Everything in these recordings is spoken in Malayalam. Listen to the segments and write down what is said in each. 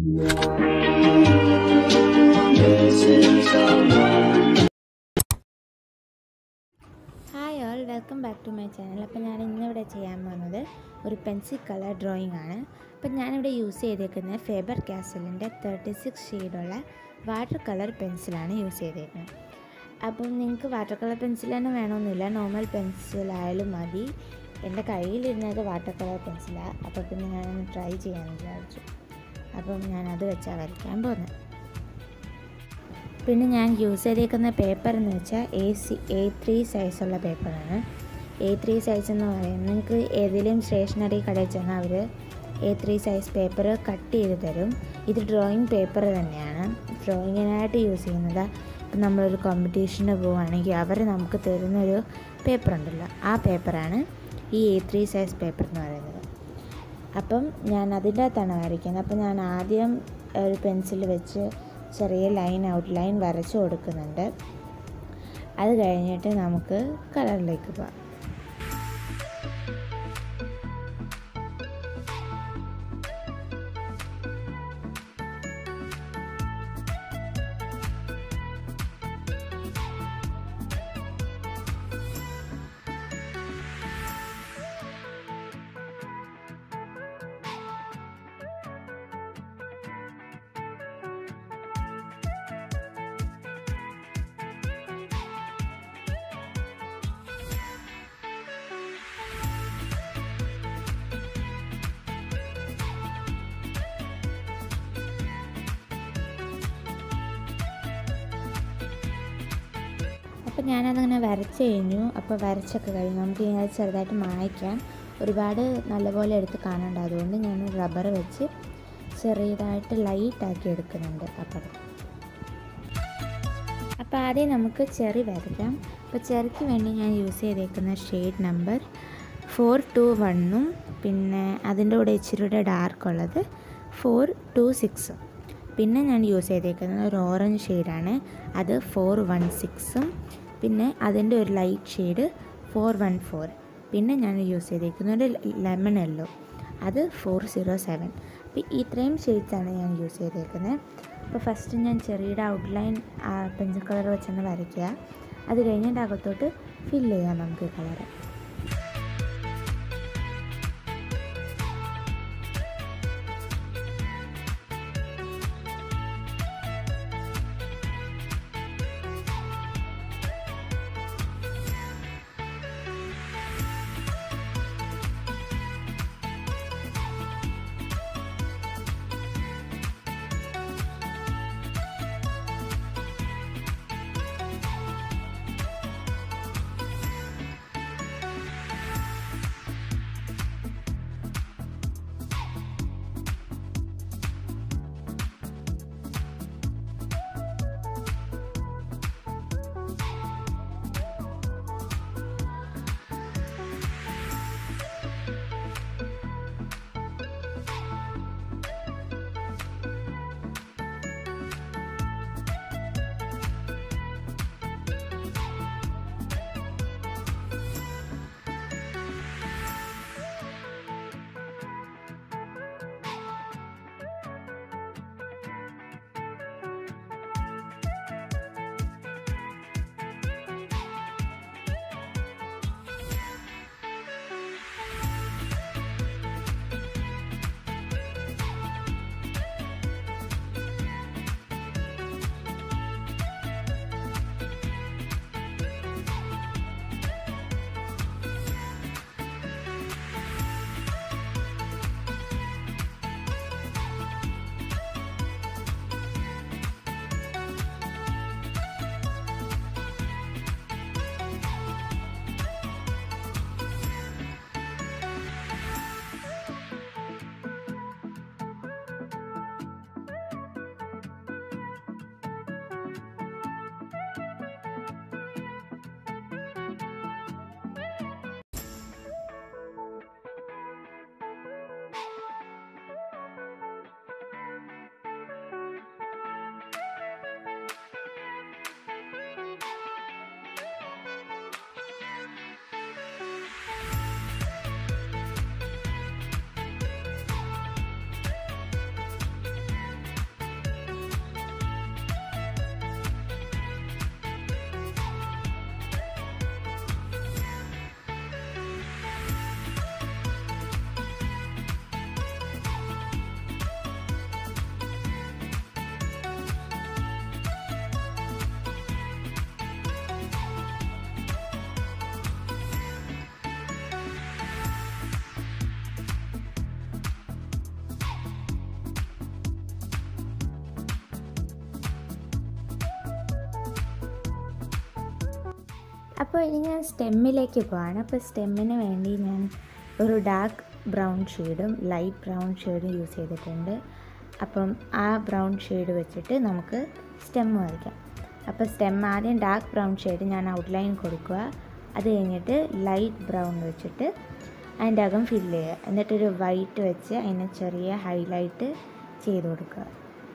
Hi all welcome back to my channel അപ്പോൾ ഞാൻ ഇന്നിവിടെ ചെയ്യാൻ പോകുന്നത് ഒരു പെൻസിൽ കളർ ഡ്രോയിങ് ആണ് അപ്പം ഞാനിവിടെ യൂസ് ചെയ്തേക്കുന്നത് ഫേബർ കാസലിൻ്റെ തേർട്ടി സിക്സ് ഷെയ്ഡുള്ള വാട്ടർ കളർ പെൻസിലാണ് യൂസ് ചെയ്തേക്കുന്നത് അപ്പം നിങ്ങൾക്ക് വാട്ടർ കളർ പെൻസിൽ തന്നെ വേണമെന്നില്ല നോർമൽ പെൻസിലായാലും മതി എൻ്റെ കയ്യിലിരുന്നത് വാട്ടർ കളർ പെൻസിലാണ് അപ്പോൾ പിന്നെ ഞാനൊന്ന് ട്രൈ ചെയ്യാമെന്ന് വിചാരിച്ചു അപ്പം ഞാനത് വെച്ചാണ് വരയ്ക്കാൻ പോകുന്നത് പിന്നെ ഞാൻ യൂസ് ചെയ്തേക്കുന്ന പേപ്പർ എന്ന് വെച്ചാൽ എ സി എ ത്രീ സൈസുള്ള പേപ്പറാണ് എ ത്രീ സൈസ് എന്ന് പറയുന്നത് നിങ്ങൾക്ക് ഏതെങ്കിലും സ്റ്റേഷനറി കടയിൽ ചെന്നാൽ അവർ A three size paper cut ചെയ്ത് തരും ഇത് ഡ്രോയിങ് പേപ്പർ തന്നെയാണ് ഡ്രോയിങ്ങിനായിട്ട് യൂസ് ചെയ്യുന്നത് ഇപ്പം നമ്മളൊരു കോമ്പറ്റീഷന് പോവുകയാണെങ്കിൽ അവർ നമുക്ക് തരുന്നൊരു പേപ്പർ ഉണ്ടല്ലോ ആ പേപ്പറാണ് ഈ എ ത്രീ സൈസ് പേപ്പർ എന്ന് പറയുന്നത് അപ്പം ഞാൻ അതിൻ്റെ അകത്താണ് വരയ്ക്കുന്നത് അപ്പം ഞാൻ ആദ്യം ഒരു പെൻസിൽ വെച്ച് ചെറിയ ലൈൻ ഔട്ട് ലൈൻ വരച്ചു കൊടുക്കുന്നുണ്ട് അത് കഴിഞ്ഞിട്ട് നമുക്ക് കളറിലേക്ക് പോകാം അപ്പോൾ ഞാനതങ്ങനെ വരച്ച് കഴിഞ്ഞു അപ്പോൾ വരച്ചൊക്കെ കഴിഞ്ഞു നമുക്ക് ഇനി അത് ചെറുതായിട്ട് മായ്ക്കാം ഒരുപാട് നല്ലപോലെ എടുത്ത് കാണണ്ട അതുകൊണ്ട് ഞാൻ റബ്ബർ വെച്ച് ചെറിയതായിട്ട് ലൈറ്റാക്കി എടുക്കുന്നുണ്ട് അപ്പം അപ്പോൾ ആദ്യം നമുക്ക് ചെറി വരയ്ക്കാം അപ്പോൾ ചെറിക്ക് വേണ്ടി ഞാൻ യൂസ് ചെയ്തേക്കുന്ന ഷെയ്ഡ് നമ്പർ ഫോർ ടു വണ്ണും പിന്നെ അതിൻ്റെ കൂടെ ഇച്ചിരിയുടെ ഡാർക്ക് ഉള്ളത് ഫോർ ടു സിക്സും പിന്നെ ഞാൻ യൂസ് ചെയ്തേക്കുന്നത് ഒരു ഓറഞ്ച് ഷെയ്ഡാണ് അത് ഫോർ വൺ സിക്സും പിന്നെ അതിൻ്റെ ഒരു light shade four one four പിന്നെ ഞാൻ യൂസ് ചെയ്തേക്കുന്നത് ഒരു ലെമൺ യെല്ലോ അത് ഫോർ സീറോ സെവൻ അപ്പോൾ ഇത്രയും ഷെയ്ഡ്സാണ് ഞാൻ യൂസ് ചെയ്തേക്കുന്നത് അപ്പോൾ ഫസ്റ്റ് ഞാൻ ചെറിയുടെ ഔട്ട്ലൈൻ പെൻസിൽ കളർ വെച്ചൊന്ന് വരയ്ക്കുക അത് കഴിഞ്ഞിട്ട് അകത്തോട്ട് ഫില്ല് ചെയ്യാം നമുക്ക് കളറ് അപ്പോൾ ഇനി ഞാൻ സ്റ്റെമ്മിലേക്ക് പോവാണ് അപ്പോൾ സ്റ്റെമ്മിന് വേണ്ടി ഞാൻ ഒരു ഡാർക്ക് ബ്രൗൺ ഷെയ്ഡും ലൈറ്റ് ബ്രൗൺ ഷെയ്ഡും യൂസ് ചെയ്തിട്ടുണ്ട് അപ്പം ആ ബ്രൗൺ ഷെയ്ഡ് വെച്ചിട്ട് നമുക്ക് സ്റ്റെം വരയ്ക്കാം അപ്പോൾ സ്റ്റെം ആദ്യം ഡാർക്ക് ബ്രൗൺ ഷെയ്ഡ് ഞാൻ ഔട്ട്ലൈൻ കൊടുക്കുക അത് കഴിഞ്ഞിട്ട് ലൈറ്റ് ബ്രൗൺ വെച്ചിട്ട് അതിൻ്റെ അകം ഫില്ല് ചെയ്യുക എന്നിട്ടൊരു വൈറ്റ് വെച്ച് അതിന് ചെറിയ ഹൈലൈറ്റ് ചെയ്ത് കൊടുക്കുക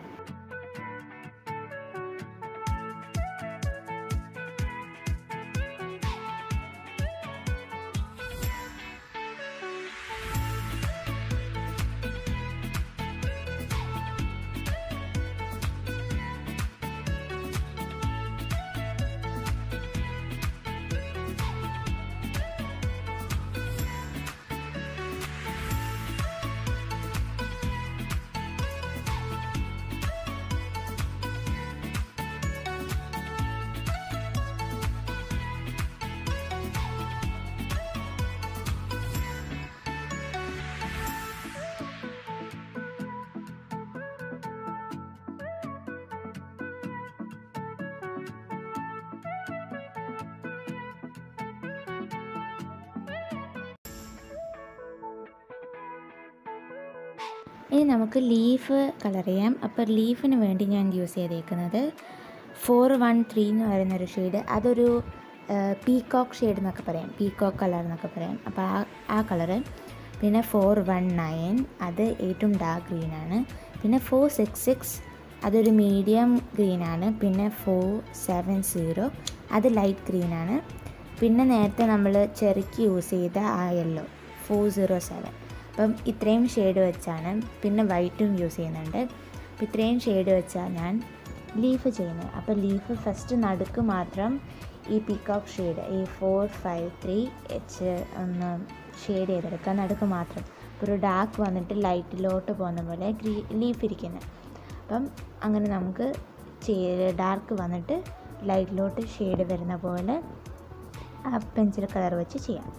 ഇനി നമുക്ക് ലീഫ് കളർ ചെയ്യാം അപ്പോൾ ലീഫിന് വേണ്ടി ഞാൻ യൂസ് ചെയ്തേക്കുന്നത് ഫോർ വൺ ത്രീ എന്ന് പറയുന്നൊരു ഷെയ്ഡ് അതൊരു പീകോക്ക് ഷെയ്ഡ് എന്നൊക്കെ പറയാം പീകോക്ക് കളർ എന്നൊക്കെ പറയാം അപ്പോൾ ആ ആ കളറ് പിന്നെ ഫോർ വൺ നയൻ അത് ഏറ്റവും ഡാർക്ക് ഗ്രീനാണ് പിന്നെ ഫോർ സിക്സ് സിക്സ് അതൊരു മീഡിയം ഗ്രീനാണ് പിന്നെ ഫോർ സെവൻ സീറോ അത് ലൈറ്റ് ഗ്രീനാണ് പിന്നെ നേരത്തെ നമ്മൾ ചെറുക്കി യൂസ് ചെയ്ത ആ യെല്ലോ ഫോർ സീറോ സെവൻ അപ്പം ഇത്രയും ഷെയ്ഡ് വെച്ചാണ് പിന്നെ വൈറ്റും യൂസ് ചെയ്യുന്നുണ്ട് അപ്പം ഇത്രയും ഷെയ്ഡ് വെച്ചാണ് ഞാൻ ലീഫ് ചെയ്യുന്നത് അപ്പോൾ ലീഫ് ഫസ്റ്റ് നടുക്ക് മാത്രം ഈ പീക്കോക്ക് ഷെയ്ഡ് ഈ ഫോർ ഫൈവ് ത്രീ എച്ച് ഒന്ന് ഷെയ്ഡ് ചെയ്തെടുക്കുക നടുക്ക് മാത്രം ഒരു ഡാർക്ക് വന്നിട്ട് ലൈറ്റിലോട്ട് പോകുന്ന പോലെ ഗ്രീ ലീഫ് ഇരിക്കുന്നത് അപ്പം അങ്ങനെ നമുക്ക് ഡാർക്ക് വന്നിട്ട് ലൈറ്റിലോട്ട് ഷെയ്ഡ് വരുന്ന പോലെ ആ പെൻസിൽ കളർ വെച്ച് ചെയ്യാം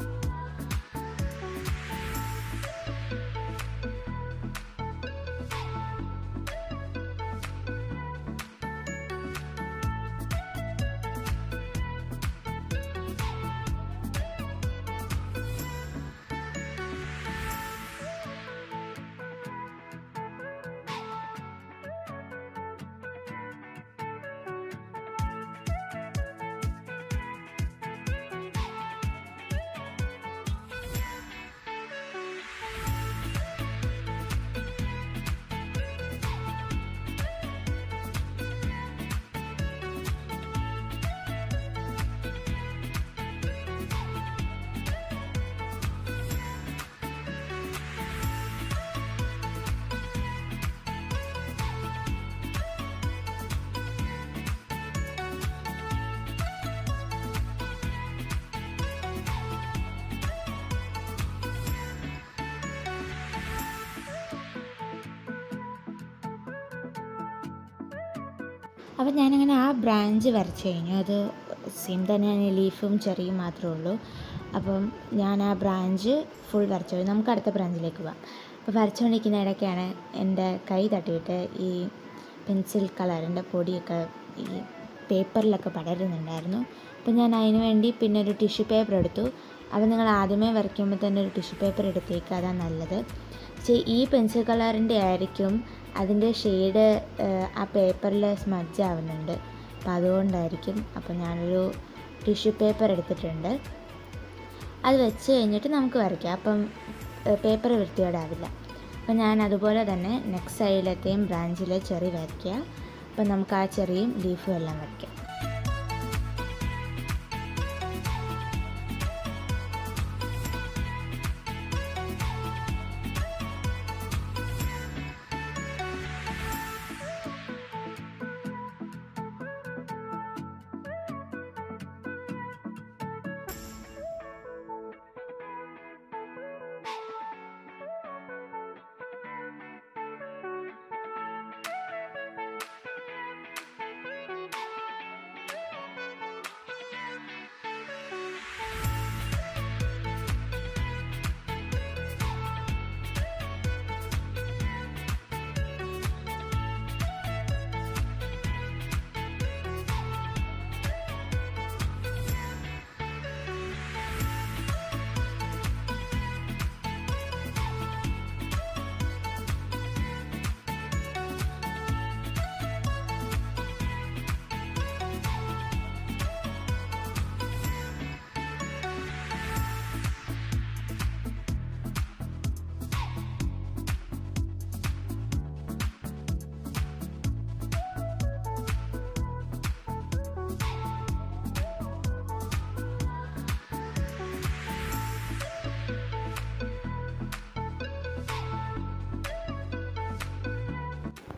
അപ്പം ഞാനങ്ങനെ ആ ബ്രാഞ്ച് വരച്ച് കഴിഞ്ഞു അത് സെയിം തന്നെയാണ് ലീഫും ചെറിയും മാത്രമേ ഉള്ളൂ അപ്പം ഞാൻ ആ ബ്രാഞ്ച് ഫുൾ വരച്ചു കഴിഞ്ഞു നമുക്ക് അടുത്ത ബ്രാഞ്ചിലേക്ക് പോവാം അപ്പോൾ വരച്ചുകൊണ്ടിരിക്കുന്ന ഇടയ്ക്കാണ് എൻ്റെ കൈ തട്ടിയിട്ട് ഈ പെൻസിൽ കളറിൻ്റെ പൊടിയൊക്കെ ഈ പേപ്പറിലൊക്കെ പടരുന്നുണ്ടായിരുന്നു അപ്പോൾ ഞാൻ അതിന് വേണ്ടി പിന്നെ ഒരു ടിഷ്യൂ പേപ്പർ എടുത്തു അപ്പോൾ നിങ്ങൾ ആദ്യമേ വരയ്ക്കുമ്പോൾ തന്നെ ഒരു ടിഷ്യൂ പേപ്പർ എടുത്തേക്ക് അതാണ് നല്ലത് പക്ഷേ ഈ പെൻസിൽ കളറിൻ്റെ ആയിരിക്കും അതിൻ്റെ ഷെയ്ഡ് ആ പേപ്പറിൽ സ്മഡ്ജ് ആവുന്നുണ്ട് അപ്പം അതുകൊണ്ടായിരിക്കും അപ്പോൾ ഞാനൊരു ടിഷ്യൂ പേപ്പർ എടുത്തിട്ടുണ്ട് അത് വെച്ച് കഴിഞ്ഞിട്ട് നമുക്ക് വരയ്ക്കാം അപ്പം പേപ്പർ വൃത്തിയോടാവില്ല അപ്പം ഞാൻ അതുപോലെ തന്നെ നെക്സ്റ്റ് സൈഡിലത്തെയും ബ്രാഞ്ചിലെ ചെറി വരയ്ക്കുക അപ്പം നമുക്ക് ആ ചെറിയും ലീഫും എല്ലാം വരയ്ക്കാം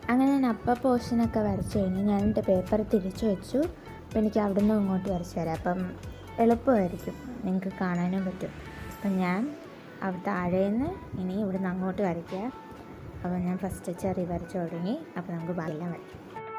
അങ്ങനെ ഞാൻ അപ്പർ പോർഷനൊക്കെ വരച്ച് കഴിഞ്ഞ് ഞാൻ എൻ്റെ പേപ്പർ തിരിച്ചു വെച്ചു അപ്പോൾ എനിക്ക് അവിടെ നിന്ന് ഇങ്ങോട്ട് വരച്ച് തരാം അപ്പം എളുപ്പമായിരിക്കും നിങ്ങൾക്ക് കാണാനും പറ്റും അപ്പം ഞാൻ അവിടെ താഴേന്ന് ഇനി ഇവിടുന്ന് അങ്ങോട്ട് വരയ്ക്കുക അപ്പോൾ ഞാൻ ഫസ്റ്റ് ചെറി വരച്ച് തുടങ്ങി അപ്പോൾ നമുക്ക് ബാക്കിയെല്ലാം വരയ്ക്കാം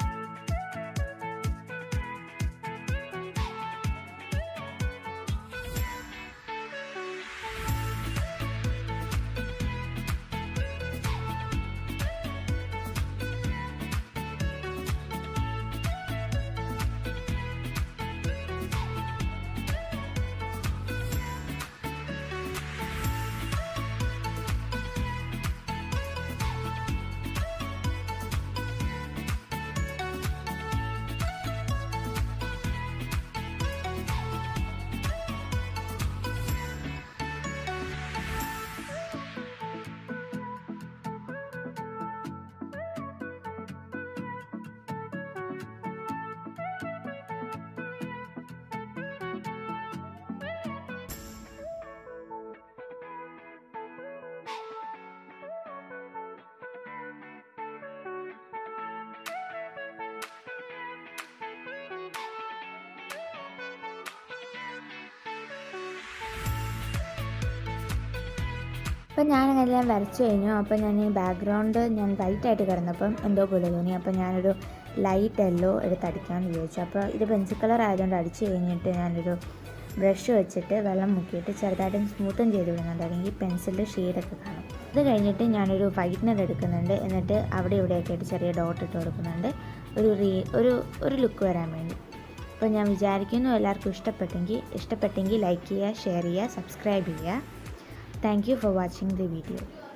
അപ്പം ഞാൻ എല്ലാം വരച്ചു കഴിഞ്ഞു അപ്പം ഞാൻ ഈ ബാക്ക്ഗ്രൗണ്ട് ഞാൻ വൈറ്റ് ആയിട്ട് കിടന്നപ്പം എന്തോ പോലെ തോന്നി അപ്പം ഞാനൊരു ലൈറ്റ് യെല്ലോ എടുത്ത് അടിക്കാമെന്ന് വിചാരിച്ചു അപ്പോൾ ഇത് പെൻസിൽ കളർ ആയതുകൊണ്ട് അടിച്ച് കഴിഞ്ഞിട്ട് ഞാനൊരു ബ്രഷ് വെച്ചിട്ട് വെള്ളം മുക്കിയിട്ട് ചെറുതായിട്ടും സ്മൂത്തും ചെയ്ത് വിടുന്നുണ്ട് അല്ലെങ്കിൽ പെൻസിലിൻ്റെ ഷെയ്ഡൊക്കെ കാണും ഇത് കഴിഞ്ഞിട്ട് ഞാനൊരു വൈറ്റ്നർ എടുക്കുന്നുണ്ട് എന്നിട്ട് അവിടെ ഇവിടെയൊക്കെ ആയിട്ട് ചെറിയ ഡോട്ട് ഇട്ട് കൊടുക്കുന്നുണ്ട് ഒരു റീ ഒരു ഒരു ലുക്ക് വരാൻ വേണ്ടി അപ്പോൾ ഞാൻ വിചാരിക്കുന്നു എല്ലാവർക്കും ഇഷ്ടപ്പെട്ടെങ്കിൽ ഇഷ്ടപ്പെട്ടെങ്കിൽ ലൈക്ക് ചെയ്യുക ഷെയർ ചെയ്യുക സബ്സ്ക്രൈബ് ചെയ്യുക Thank you for watching the video.